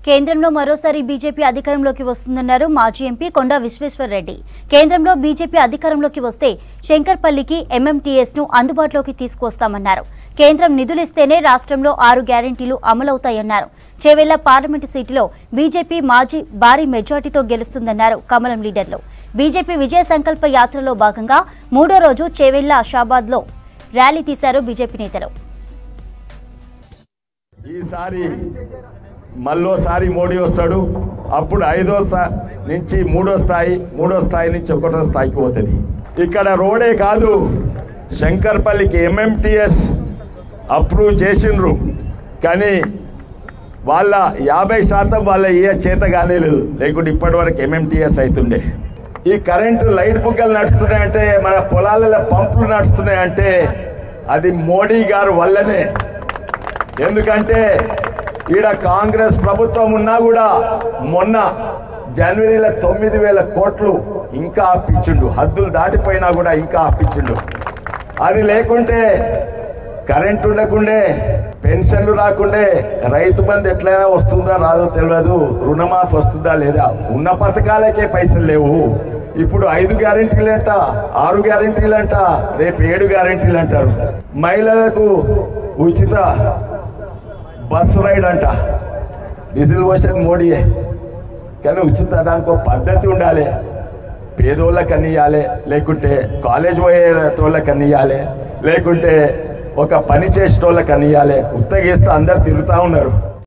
కేంద్రంలో మరోసారి బీజేపీ అధికారంలోకి వస్తుందన్నారు మాజీ ఎంపీ కొండా విశ్వేశ్వర్ రెడ్డి కేంద్రంలో బీజేపీ అధికారంలోకి వస్తే శంకర్పల్లికి ఎంఎంటీఎస్ ను అందుబాటులోకి తీసుకువస్తామన్నారు కేంద్రం నిధులిస్తేనే రాష్ట్రంలో ఆరు గ్యారంటీలు అమలవుతాయన్నారు చేవెళ్ల పార్లమెంటు సీటులో బీజేపీ మాజీ భారీ మెజార్టీతో గెలుస్తుందన్నారు కమలం లీడర్లు బీజేపీ విజయ సంకల్ప యాత్రలో భాగంగా మూడో రోజు చేవెళ్ల షాబాద్ లో ర్యాలీ తీశారు బీజేపీ నేతలు ఈసారి మళ్ళోసారి మోడీ వస్తాడు అప్పుడు ఐదో స్థా- నుంచి మూడో స్థాయి మూడో స్థాయి నుంచి ఒకటో స్థాయికి పోతుంది ఇక్కడ రోడే కాదు శంకర్పల్లికి ఎంఎంటిఎస్ అప్రూవ్ చేసిండ్రు కానీ వాళ్ళ యాభై శాతం వాళ్ళ ఏ చేత కానేలేదు లేకుంటే ఇప్పటివరకు ఎంఎంటిఎస్ అవుతుండే ఈ కరెంటు లైట్ బుగ్గలు నడుస్తున్నాయంటే మన పొలాలలో పంపులు నడుస్తున్నాయంటే అది మోడీ గారు వల్లనే ఎందుకంటే ఈడ కాంగ్రెస్ ప్రభుత్వం ఉన్నా కూడా మొన్న జనవరిలో తొమ్మిది వేల కోట్లు ఇంకా అప్పించిండు హద్దులు దాటిపోయినా కూడా ఇంకా అప్పించిండు అది లేకుంటే కరెంట్ ఉండకుండే పెన్షన్లు రాకుండే రైతు బంధు ఎట్లయినా వస్తుందా రాదో తెలియదు రుణమాఫీ వస్తుందా లేదా ఉన్న పథకాలకే పైసలు లేవు ఇప్పుడు ఐదు గ్యారెంటీలు అంట ఆరు గ్యారెంటీలు అంట రేపు ఏడు గ్యారెంటీలు అంటారు మహిళలకు ఉచిత బస్సు రైడ్ అంట డీజిల్ పోసేది మోడీయే కానీ ఉచిత దానికి ఒక పద్ధతి ఉండాలి పేదోళ్ళకి అన్నియాలి లేకుంటే కాలేజ్ పోయే వాళ్ళకి అన్నియాలి లేకుంటే ఒక పని చేసేటోళ్ళకి అన్నియాలి ఉత్తగేస్తే అందరు తిరుగుతూ ఉన్నారు